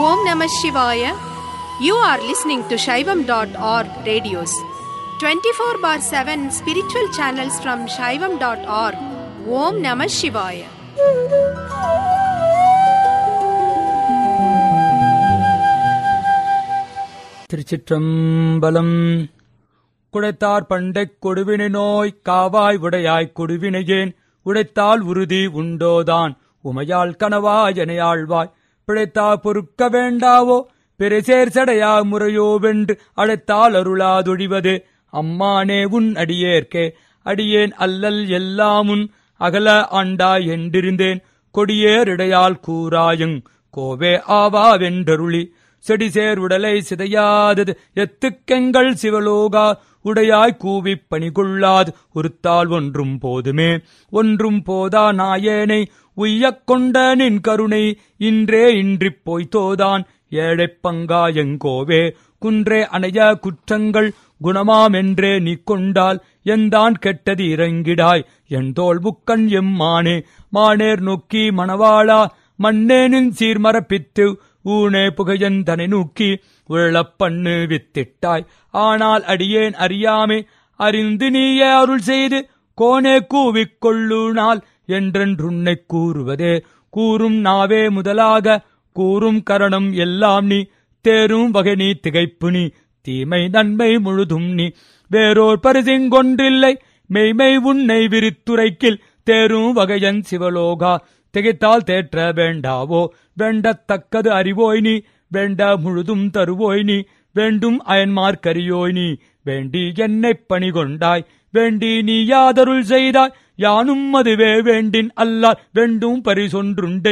Om Namah Shivaya. You are listening to Shaivam.org radios. 24 bar 7 spiritual channels from Shaivam.org. Om Namah Shivaya. திருச்சிற்றம்பலம் குடைத்தார் பண்டைக் கொடுவினை நோய் காவாய் உடையாய் கொடுவினையேன் உடைத்தால் உறுதி உண்டோதான் உமையால் கனவாய் எனையாழ்வாய் பிழைத்தா பொறுக்க வேண்டாவோ பெருசேர் சடையா முறையோ வென்று அழைத்தால் அருளாதொழிவது அம்மானே உன் அடியேற்கே அடியேன் அல்லல் எல்லாமுன் அகல ஆண்டாய் என்றிருந்தேன் கொடியேறிடையால் கூறாயுங் கோவே ஆவா வென்றருளி செடிசேர் உடலை சிதையாதது எத்துக்கெங்கள் சிவலோகா உடையாய் கூவிப் பணிகொள்ளாது ஒருத்தால் ஒன்றும் போதுமே ஒன்றும் போதா நாயேனை உய்யக் கொண்ட நின் கருணை இன்றே இன்றிப் போய்த்தோதான் ஏழைப் பங்காயங்கோவே குன்றே அணைய குற்றங்கள் குணமாமென்றே நீ கொண்டால் எந்தான் கெட்டது இறங்கிடாய் என் தோல் புக்கன் எம்மானே மானேர் நோக்கி மணவாளா மண்ணேனின் சீர்மரப்பித்து ஊனே புகையன் தனை நோக்கி உழப் பண்ணு வித்திட்டாய் ஆனால் அடியேன் அறியாமே அறிந்து நீயே அருள் செய்து கோனே கூவிக் கொள்ளுனால் என்றென்றுன்னைக் கூறுவதே கூறும் நாவே முதலாக கூறும் கரணம் எல்லாம் நீ தேரும் வகை நீ திகைப்பு நீ தீமை நன்மை முழுதும் நீ வேறோர் பரிசிங்கொன்றில்லை மெய்மை உன்னை விரித்துரைக்கில் தேரும் வகையன் சிவலோகா திகைத்தால் தேற்ற வேண்டாவோ வேண்டத்தக்கது அறிவோய் நீ வேண்ட முழுதும் தருவோய் நீ வேண்டும் அயன்மார்க்கரியோய் நீ வேண்டி என்னைப் பணிகொண்டாய் வேண்டி நீ யாதருள் செய்தாய் யானும் அதுவே வேண்டின் அல்லால் வேண்டும் பரிசொன்றுண்டென்